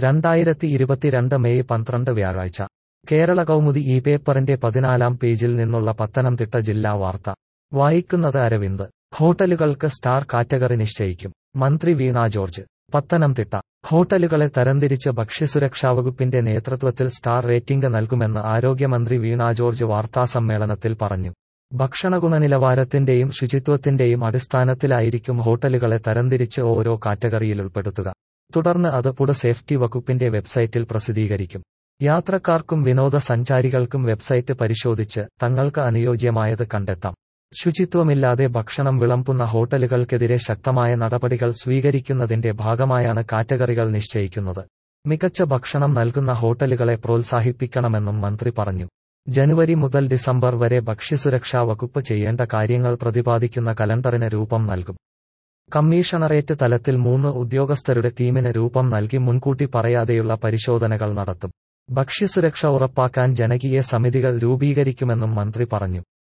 രണ്ടായിരത്തി ഇരുപത്തിരണ്ട് മെയ് പന്ത്രണ്ട് വ്യാഴാഴ്ച കേരള കൗമുദി ഈ പേപ്പറിന്റെ പതിനാലാം പേജിൽ നിന്നുള്ള പത്തനംതിട്ട ജില്ലാ വാർത്ത വായിക്കുന്നത് അരവിന്ദ് ഹോട്ടലുകൾക്ക് സ്റ്റാർ കാറ്റഗറി നിശ്ചയിക്കും മന്ത്രി വീണ ജോർജ് പത്തനംതിട്ട ഹോട്ടലുകളെ തരംതിരിച്ച് ഭക്ഷ്യസുരക്ഷാവകുപ്പിന്റെ നേതൃത്വത്തിൽ സ്റ്റാർ റേറ്റിംഗ് നൽകുമെന്ന് ആരോഗ്യമന്ത്രി വീണ ജോർജ് വാർത്താസമ്മേളനത്തിൽ പറഞ്ഞു ഭക്ഷണ ഗുണനിലവാരത്തിന്റെയും ശുചിത്വത്തിന്റെയും അടിസ്ഥാനത്തിലായിരിക്കും ഹോട്ടലുകളെ തരംതിരിച്ച് ഓരോ കാറ്റഗറിയിൽ ഉൾപ്പെടുത്തുക തുടർന്ന് അത് ഫുഡ് സേഫ്റ്റി വകുപ്പിന്റെ വെബ്സൈറ്റിൽ പ്രസിദ്ധീകരിക്കും യാത്രക്കാർക്കും വിനോദസഞ്ചാരികൾക്കും വെബ്സൈറ്റ് പരിശോധിച്ച് തങ്ങൾക്ക് അനുയോജ്യമായത് കണ്ടെത്താം ശുചിത്വമില്ലാതെ ഭക്ഷണം വിളമ്പുന്ന ഹോട്ടലുകൾക്കെതിരെ ശക്തമായ നടപടികൾ സ്വീകരിക്കുന്നതിന്റെ ഭാഗമായാണ് കാറ്റഗറികൾ നിശ്ചയിക്കുന്നത് മികച്ച ഭക്ഷണം നൽകുന്ന ഹോട്ടലുകളെ പ്രോത്സാഹിപ്പിക്കണമെന്നും മന്ത്രി പറഞ്ഞു ജനുവരി മുതൽ ഡിസംബർ വരെ ഭക്ഷ്യസുരക്ഷാ വകുപ്പ് ചെയ്യേണ്ട കാര്യങ്ങൾ പ്രതിപാദിക്കുന്ന കലണ്ടറിന് രൂപം നൽകും കമ്മീഷണറേറ്റ് തലത്തിൽ മൂന്ന് ഉദ്യോഗസ്ഥരുടെ ടീമിന് രൂപം നൽകി മുൻകൂട്ടി പറയാതെയുള്ള പരിശോധനകൾ നടത്തും ഭക്ഷ്യസുരക്ഷ ഉറപ്പാക്കാൻ ജനകീയ സമിതികൾ രൂപീകരിക്കുമെന്നും മന്ത്രി പറഞ്ഞു